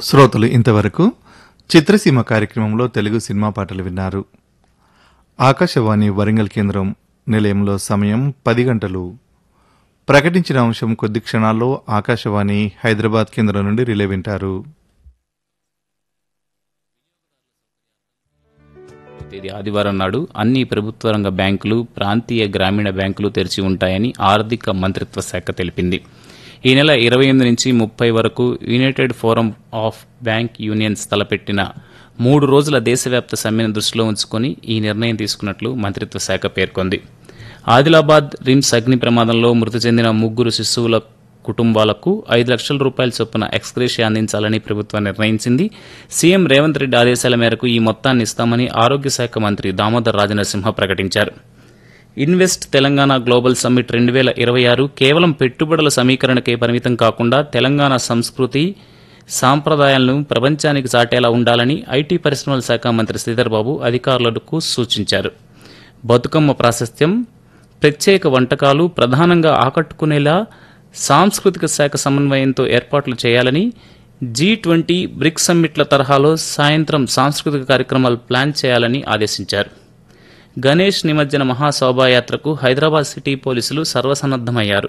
శ్రోతలు ఇంతవరకు చిత్రసీమ కార్యక్రమంలో తెలుగు సినిమా పాటలు విన్నారు ఆకాశవాణి వరంగల్ కేంద్రం నిలయంలో సమయం పది గంటలు ప్రకటించిన అంశం కొద్ది క్షణాల్లో ఆకాశవాణి హైదరాబాద్ కేంద్రం నుండి రిలే వింటారు తేదీ ఆదివారం నాడు అన్ని ప్రభుత్వ రంగ బ్యాంకులు ప్రాంతీయ గ్రామీణ బ్యాంకులు తెరిచి ఉంటాయని ఆర్థిక మంత్రిత్వ శాఖ తెలిపింది ఈ నెల ఇరవై ఎనిమిది నుంచి ముప్పై వరకు United Forum of Bank Unions తలపెట్టిన మూడు రోజుల దేశవ్యాప్త సమ్మెను దృష్టిలో ఉంచుకొని ఈ నిర్ణయం తీసుకున్నట్లు మంత్రిత్వ శాఖ పేర్కొంది ఆదిలాబాద్ రిమ్స్ అగ్ని ప్రమాదంలో మృతి చెందిన ముగ్గురు శిశువుల కుటుంబాలకు ఐదు లక్షల రూపాయల చొప్పున ఎక్స్గ్రేషియా అందించాలని ప్రభుత్వం నిర్ణయించింది సీఎం రేవంత్ రెడ్డి ఆదేశాల మేరకు ఈ మొత్తాన్ని ఇస్తామని ఆరోగ్య శాఖ మంత్రి దామోదర్ రాజనరసింహ ప్రకటించారు ఇన్వెస్ట్ తెలంగాణ గ్లోబల్ సమ్మిట్ రెండు వేల ఇరవై ఆరు కేవలం పెట్టుబడుల సమీకరణకే పరిమితం కాకుండా తెలంగాణ సంస్కృతి సాంప్రదాయాలను ప్రపంచానికి చాటేలా ఉండాలని ఐటీ పరిశ్రమల శాఖ మంత్రి శ్రీధర్ బాబు అధికారులకు సూచించారు బతుకమ్మ ప్రాశస్త్యం ప్రత్యేక వంటకాలు ప్రధానంగా ఆకట్టుకునేలా సాంస్కృతిక శాఖ సమన్వయంతో ఏర్పాట్లు చేయాలని జీ ట్వంటీ బ్రిక్స్ సమ్మిట్ల తరహాలో సాయంత్రం సాంస్కృతిక కార్యక్రమాలు ప్లాన్ చేయాలని ఆదేశించారు గణేష్ నిమజ్జన మహాశోభాయాత్రకు హైదరాబాద్ సిటీ పోలీసులు సర్వసన్నద్దమయ్యారు